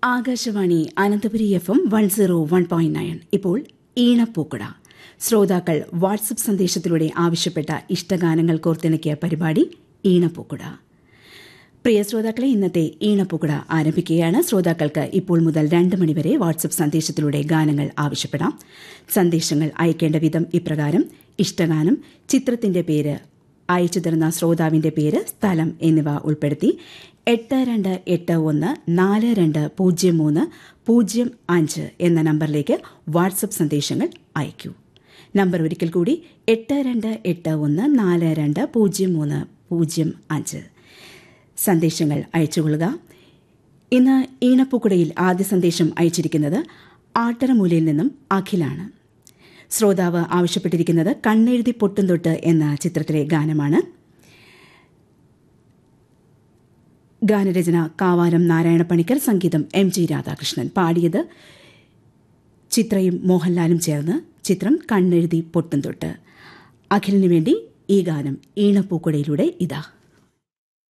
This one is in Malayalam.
Akashvani Ananthapuri F M one zero one point nine ഇപ്പോൾ ഈണപ്പൂക്കുട ശ്രോതാക്കൾ വാട്സപ്പ് സന്ദേശത്തിലൂടെ ആവശ്യപ്പെട്ട ഇഷ്ടഗാനങ്ങൾ കോർത്തിണക്കിയ പരിപാടി ഈണപ്പൂക്കുട പ്രിയ ശ്രോതാക്കളെ ഇന്നത്തെ ഈണപ്പുകട ആരംഭിക്കുകയാണ് ശ്രോതാക്കൾക്ക് ഇപ്പോൾ മുതൽ രണ്ട് മണിവരെ വാട്സപ്പ് സന്ദേശത്തിലൂടെ ഗാനങ്ങൾ ആവശ്യപ്പെടാം സന്ദേശങ്ങൾ അയക്കേണ്ട വിധം ഇപ്രകാരം ഇഷ്ടഗാനം ചിത്രത്തിന്റെ പേര് അയച്ചു തരുന്ന ശ്രോതാവിന്റെ പേര് സ്ഥലം എന്നിവ ഉൾപ്പെടുത്തി എട്ട് രണ്ട് എട്ട് ഒന്ന് നാല് രണ്ട് പൂജ്യം മൂന്ന് പൂജ്യം അഞ്ച് എന്ന നമ്പറിലേക്ക് വാട്സപ്പ് സന്ദേശങ്ങൾ അയക്കൂ നമ്പർ ഒരിക്കൽ കൂടി എട്ട് രണ്ട് എട്ട് ഒന്ന് നാല് രണ്ട് പൂജ്യം മൂന്ന് പൂജ്യം അഞ്ച് സന്ദേശങ്ങൾ അയച്ചുകൊള്ളുക ഇന്ന് ഈണപ്പൂക്കുടയിൽ ആദ്യ സന്ദേശം അയച്ചിരിക്കുന്നത് ആട്ടറമൂലയിൽ നിന്നും അഖിലാണ് ശ്രോതാവ് ആവശ്യപ്പെട്ടിരിക്കുന്നത് കണ്ണെഴുതി പൊട്ടും തൊട്ട് എന്ന ചിത്രത്തിലെ ഗാനമാണ് ഗാനരചന കാവാലം നാരായണ പണിക്കർ സംഗീതം എം ജി രാധാകൃഷ്ണൻ പാടിയത് ചിത്രയും മോഹൻലാലും ചേർന്ന് ചിത്രം കണ്ണെഴുതി പൊട്ടും തൊട്ട് അഖിലിനു വേണ്ടി ഈ ഗാനം ഈണപ്പൂക്കുടയിലൂടെ ഇതാ